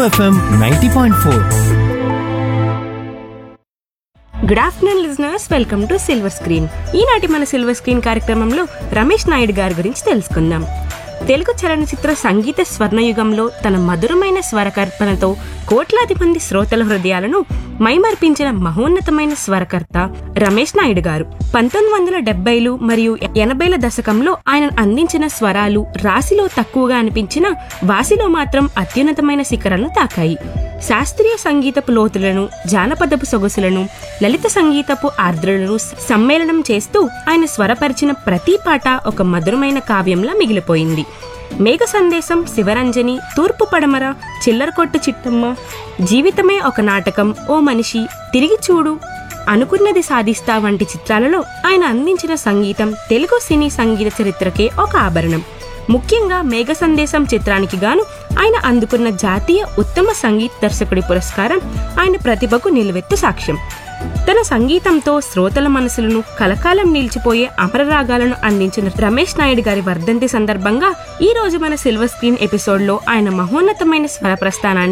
FM ninety point four good afternoon listeners welcome to silver screen ఈనాటి మన silver screen కార్యక్రమంలో రమేష్ నాయుడు గారి గురించి తెలుసుకుందాం తెలుగు చలనచిత్ర సంగీత స్వర్ణయుగంలో తన మధురమైన స్వరకల్పనతో కోట్లాది మంది శ్రోతల హృదయాలను మైమర్పించిన మహోన్నతమైన స్వరకర్త రమేష్ నాయుడు గారు పంతొమ్మిది వందల డెబ్బైలు మరియు ఎనభైల దశకంలో ఆయన అందించిన స్వరాలు రాశిలో తక్కువగా అనిపించిన వాసిలో మాత్రం అత్యున్నతమైన శిఖరాలను తాకాయి శాస్త్రీయ సంగీతపు లోతులను జానపదపు సొగసులను లలిత సంగీతపు ఆర్ద్రలను సమ్మేళనం చేస్తూ ఆయన స్వరపరిచిన ప్రతి పాట ఒక మధురమైన కావ్యంలా మిగిలిపోయింది మేఘ సందేశం శివరంజని తూర్పు పడమర చిల్లరకొట్టు చిట్టమ్మ జీవితమే ఒక నాటకం ఓ మనిషి తిరిగి చూడు అనుకున్నది సాధిస్తా వంటి చిత్రాలలో ఆయన అందించిన సంగీతం తెలుగు సినీ సంగీత చరిత్రకే ఒక ఆభరణం ముఖ్యంగా మేఘ సందేశం చిత్రానికి గాను ఆయన అందుకున్న జాతీయ ఉత్తమ సంగీత దర్శకుడి పురస్కారం ఆయన ప్రతిభకు నిలువెత్తు సాక్ష్యం తన సంగీతంతో శ్రోతల మనసులను కలకాలం నిలిచిపోయే అమరరాగాలను అందించిన రమేష్ నాయుడు గారి వర్ధంతి సందర్భంగా ఈ రోజు మన సిల్వర్ స్క్రీన్ ఎపిసోడ్లో ఆయన మహోన్నతమైన స్వర ప్రస్థానాన్ని